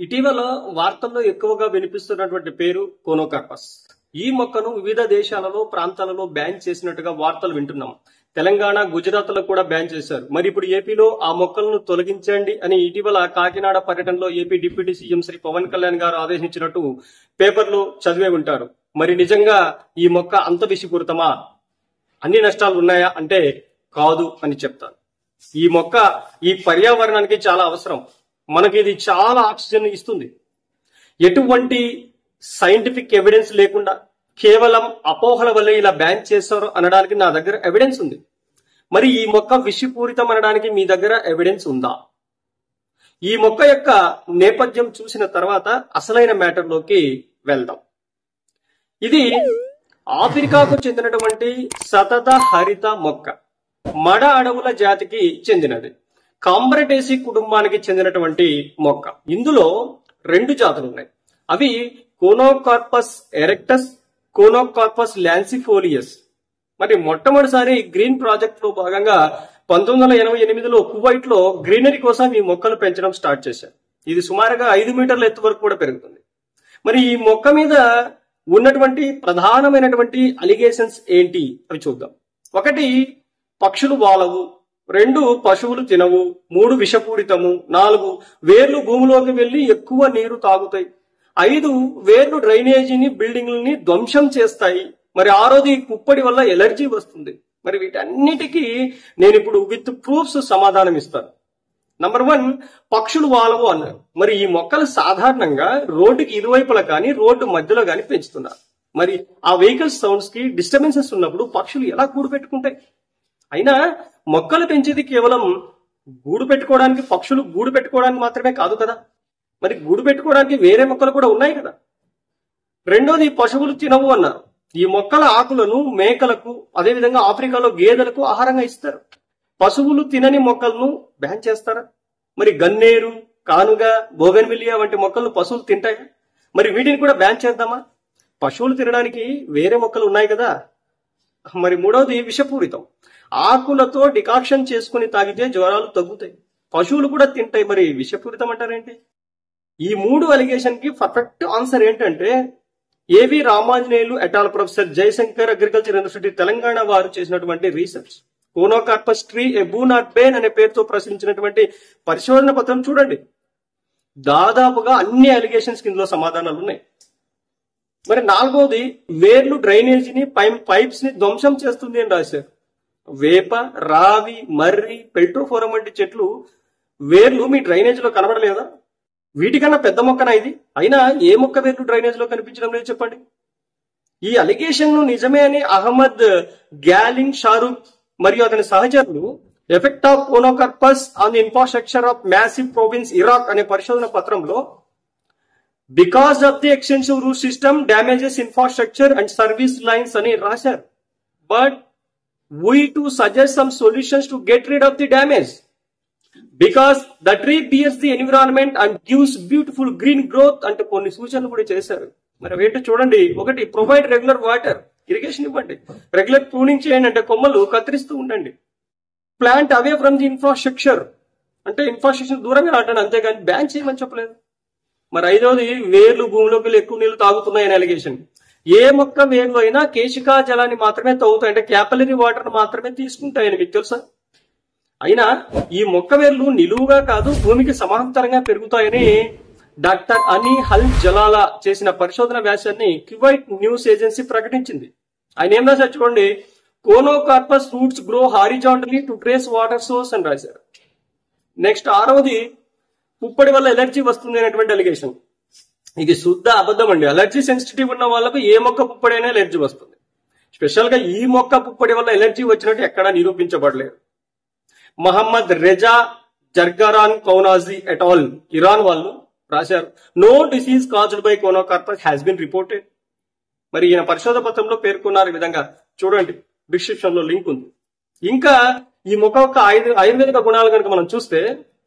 ఇటీవల వార్తల్లో ఎక్కువగా వినిపిస్తున్నటువంటి పేరు కోనోకార్పస్ ఈ మొక్కను వివిధ దేశాలలో ప్రాంతాలలో బ్యాన్ చేసినట్టుగా వార్తలు వింటున్నాం తెలంగాణ గుజరాత్ లో కూడా బ్యాన్ చేశారు మరి ఇప్పుడు ఏపీలో ఆ మొక్కలను తొలగించండి అని ఇటీవల కాకినాడ పర్యటనలో AP deputy CM Shri Pawan Kalyan garu ఆదేశించినట్టు పేపర్లో చదివే ఉంటారు మరి నిజంగా ఈ మొక్క అంత విషపూరితమా అన్ని నష్టాలు ఉన్నాయా అంటే కాదు అని చెప్తాను ఈ మొక్క ఈ పర్యావరణానికి చాలా అవసరం మనకి ఇది చాలా ఆక్సిజన్ ఇస్తుంది ఎటువంటి సైంటిఫిక్ ఎవిడెన్స్ లేకుండా కేవలం అపోహల వల్ల ఇలా బ్యాన్ చేశారు అనడానికి నా దగ్గర ఎవిడెన్స్ ఉంది మరి ఈ మొక్క విషపూరితం అనడానికి మీ దగ్గర ఎవిడెన్స్ ఉందా ఈ మొక్క యొక్క నేపథ్యం చూసిన తర్వాత అసలైన మ్యాటర్లోకి వెళ్దాం ఇది ఆఫ్రికాకు చెందినటువంటి సతత హరిత మొక్క మడ అడవుల జాతికి చెందినది కాంబ్రటేసి కుటుంబానికి చెందినటువంటి మొక్క ఇందులో రెండు జాతులు ఉన్నాయి అవి కోనోకార్పస్ ఎరెక్టస్ కోనోకార్పస్ ల్యాన్సిఫోలియస్ మరి మొట్టమొదటిసారి గ్రీన్ ప్రాజెక్ట్ లో భాగంగా పంతొమ్మిది వందల ఎనభై ఎనిమిదిలో కువైట్ లో గ్రీనరీ కోసం ఈ మొక్కలు పెంచడం స్టార్ట్ చేశారు ఇది సుమారుగా ఐదు మీటర్ల ఎత్తు వరకు కూడా పెరుగుతుంది మరి ఈ మొక్క మీద ఉన్నటువంటి ప్రధానమైనటువంటి అలిగేషన్స్ ఏంటి అవి చూద్దాం ఒకటి పక్షులు వాలవు రెండు పశువులు తినవు మూడు విషపూరితము నాలుగు వేర్లు భూమిలోకి వెళ్లి ఎక్కువ నీరు తాగుతాయి ఐదు వేర్లు డ్రైనేజీని బిల్డింగ్లని ధ్వంసం చేస్తాయి మరి ఆరోది కుప్పడి వల్ల ఎలర్జీ వస్తుంది మరి వీటన్నిటికీ నేను ఇప్పుడు విత్ ప్రూఫ్స్ సమాధానం ఇస్తాను నంబర్ వన్ పక్షులు వాలవు అన్నారు మరి ఈ మొక్కలు సాధారణంగా రోడ్డుకి ఇరువైపులా కానీ రోడ్డు మధ్యలో కానీ పెంచుతున్నారు మరి ఆ వెహికల్ సౌండ్స్ కి డిస్టర్బెన్సెస్ ఉన్నప్పుడు పక్షులు ఎలా కూడు పెట్టుకుంటాయి అయినా మొక్కలు పెంచేది కేవలం గూడు పెట్టుకోవడానికి పక్షులు గూడు పెట్టుకోవడానికి మాత్రమే కాదు కదా మరి గూడు పెట్టుకోవడానికి వేరే మొక్కలు కూడా ఉన్నాయి కదా రెండోది పశువులు తినవు అన్నారు ఈ మొక్కల ఆకులను మేకలకు అదేవిధంగా ఆఫ్రికాలో గేదెలకు ఆహారంగా ఇస్తారు పశువులు తినని మొక్కలను బ్యాన్ చేస్తారా మరి గన్నేరు కానుగ బోగన్విలియా వంటి మొక్కలను పశువులు తింటాయా మరి వీటిని కూడా బ్యాన్ చేద్దామా పశువులు తినడానికి వేరే మొక్కలు ఉన్నాయి కదా మరి మూడవది విషపూరితం ఆకులతో డికాక్షన్ చేసుకుని తాగితే జ్వరాలు తగ్గుతాయి పశువులు కూడా తింటాయి మరి విషపూరితం అంటారేంటి ఈ మూడు అలిగేషన్ కి పర్ఫెక్ట్ ఆన్సర్ ఏంటంటే ఏవి Ramanjaneyulu et al professor Jayashankar agriculture university Telangana వారు చేసినటువంటి research conocarpus tree a boon not bane అనే పేరుతో ప్రచురించినటువంటి పరిశోధన పత్రం చూడండి దాదాపుగా అన్ని అలిగేషన్స్ ఇందులో సమాధానాలు ఉన్నాయి మరి నాలుగోది వేర్లు డ్రైనేజీని పైప్స్ ని ధ్వంసం చేస్తుంది అని రాశారు వేప రావి మర్రి పెల్ట్రోఫోరం వంటి చెట్లు వేర్లు మీ డ్రైనేజ్ లో కనబడలేదా వీటికన్నా పెద్ద మొక్కనా ఇది అయినా ఏ మొక్క వేర్లు డ్రైనేజ్ లో కనిపించడం లేదు చెప్పండి ఈ అలిగేషన్ ను నిజమే అని అహ్మద్ గ్యాలింగ్ షారూక్ మరియు అతని సహచరులు effect of conocarpus on the infrastructure of massive province Iraq అనే పరిశోధన పత్రంలో because of the extensive root system damages infrastructure and service lines అని రాశారు but we to suggest some solutions to get rid of the damage because the tree bears the environment and gives beautiful green growth అంటే కొన్ని సూచనలు కూడా చేశారు మరి ఏంటో చూడండి ఒకటి ప్రొవైడ్ రెగ్యులర్ వాటర్ ఇరిగేషన్ ఇవ్వండి రెగ్యులర్ ప్రూనింగ్ చేయండి అంటే కొమ్మలు కత్తిరిస్తూ ఉండండి plant away from the infrastructure అంటే ఇన్ఫ్రాస్ట్రక్చర్ దూరంగా నాటాను అంతేగాని బ్యాన్ చేయమని చెప్పలేదు మరి ఐదవది వేర్లు భూమిలోకి వెళ్ళి ఎక్కువ నీళ్లు తాగుతున్నాయని అలిగేషన్ ఏ మొక్క వేర్లు అయినా కేశికా జలాన్ని మాత్రమే తాగుతాయి అంటే క్యాపలరీ వాటర్ మాత్రమే తీసుకుంటాయని మీకు తెలుసా అయినా ఈ మొక్క వేర్లు నిలువుగా కాదు భూమికి సమాంతరంగా పెరుగుతాయని డాక్టర్ అని హల్ జలాలా చేసిన పరిశోధన వ్యాసాన్ని క్యువైట్ న్యూస్ ఏజెన్సీ ప్రకటించింది ఆయన ఏం రాశారు చూడండి conocarpus roots grow horizontally to trace water source అని రాశారు నెక్స్ట్ ఆరవది పుప్పడి వల్ల ఎలర్జీ వస్తుంది అనేటువంటి అలిగేషన్ ఇది శుద్ధ అబద్ధం అండి అలర్జీ సెన్సిటివ్ ఉన్న వాళ్ళకు ఏ మొక్క పుప్పడైనా ఎలర్జీ వస్తుంది స్పెషల్ గా ఈ మొక్క పుప్పడి వల్ల ఎలర్జీ వచ్చినట్టు ఎక్కడా నిరూపించబడలేదు మహమ్మద్ రెజా జర్గారాన్ కౌనాజీ ఎట్ ఆల్ ఇరాన్ వాళ్ళు రాశారు no disease caused by conocarpus has been reported మరి ఈయన పరిశోధన పత్రంలో పేర్కొన్నారు ఈ విధంగా చూడండి డిస్క్రిప్షన్ లో లింక్ ఉంది ఇంకా ఈ మొక్క యొక్క ఆయుర్వేదిక గుణాలు కనుక మనం చూస్తే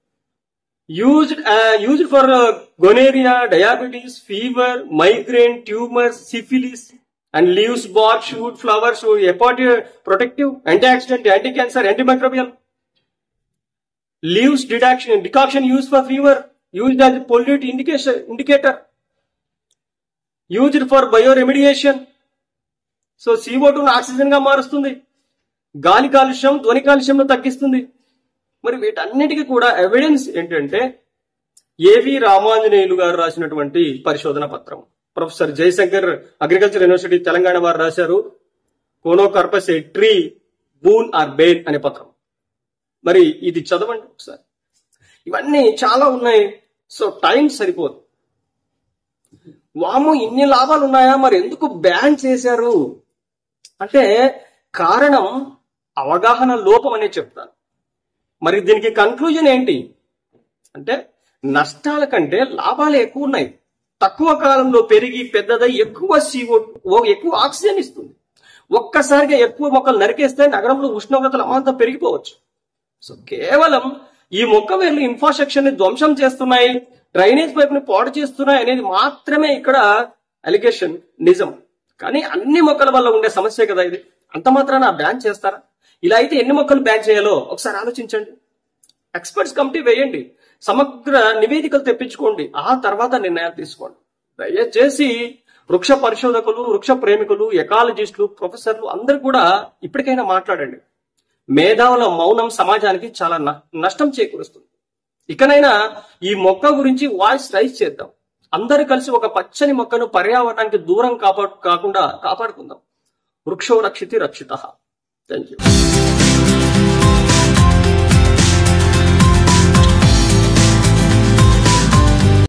used used for gonorrhoea diabetes fever migraine tumours syphilis and leaves bark shoot flowers ఎపాటి protective antioxidant anticancer antimicrobial leaves decoction decoction use for fever used as pollute indication indicator used for bioremediation so CO2 టూను oxygen గా మారుస్తుంది గాలి కాలుష్యం ధ్వని కాలుష్యంను తగ్గిస్తుంది మరి వీటన్నిటికీ కూడా ఎవిడెన్స్ ఏంటంటే ఏవి రామాంజనేయులు గారు రాసినటువంటి పరిశోధన పత్రం professor Jayashankar agriculture university Telangana వారు రాశారు conocarpus a tree boon or bane అనే పత్రం మరి ఇది చదవండి ఒకసారి ఇవన్నీ చాలా ఉన్నాయి సో టైం సరిపోదు వాము ఇన్ని లాభాలు ఉన్నాయా మరి ఎందుకు బ్యాన్ చేశారు అంటే కారణం అవగాహన లోపం అనే చెప్తాను మరి దీనికి కన్క్లూజన్ ఏంటి అంటే నష్టాల కంటే లాభాలు ఎక్కువ ఉన్నాయి తక్కువ కాలంలో పెరిగి పెద్దదై ఎక్కువ CO ఎక్కువ ఆక్సిజన్ ఇస్తుంది ఒక్కసారిగా ఎక్కువ మొక్కలు నరికేస్తే నగరంలో ఉష్ణోగ్రతలు అమాంతం పెరిగిపోవచ్చు సో కేవలం ఈ మొక్క వేర్లు ఇన్ఫ్రాస్ట్రక్చర్ ని ధ్వంసం చేస్తున్నాయి డ్రైనేజ్ పైప్ ని పాడు చేస్తున్నాయి అనేది మాత్రమే ఇక్కడ అలిగేషన్ నిజం కానీ అన్ని మొక్కల వల్ల ఉండే సమస్య కదా ఇది అంత మాత్రాన బ్యాన్ చేస్తారా ఇలా అయితే ఎన్ని మొక్కలు బ్యాన్ చేయాలో ఒకసారి ఆలోచించండి ఎక్స్పర్ట్స్ కమిటీ వేయండి సమగ్ర నివేదికలు తెప్పించుకోండి ఆ తర్వాత నిర్ణయాలు తీసుకోండి దయచేసి వృక్ష పరిశోధకులు వృక్ష ప్రేమికులు ఎకాలజిస్టులు ప్రొఫెసర్లు అందరూ కూడా ఇప్పటికైనా మాట్లాడండి మేధావుల మౌనం సమాజానికి చాలా న- నష్టం చేకూరుస్తుంది ఇకనైనా ఈ మొక్క గురించి వాయిస్ రైజ్ చేద్దాం అందరూ కలిసి ఒక పచ్చని మొక్కను పర్యావరణానికి దూరం కాపా కాకుండా కాపాడుకుందాం వృక్షో రక్షితి రక్షిత థ్యాంక్ యూ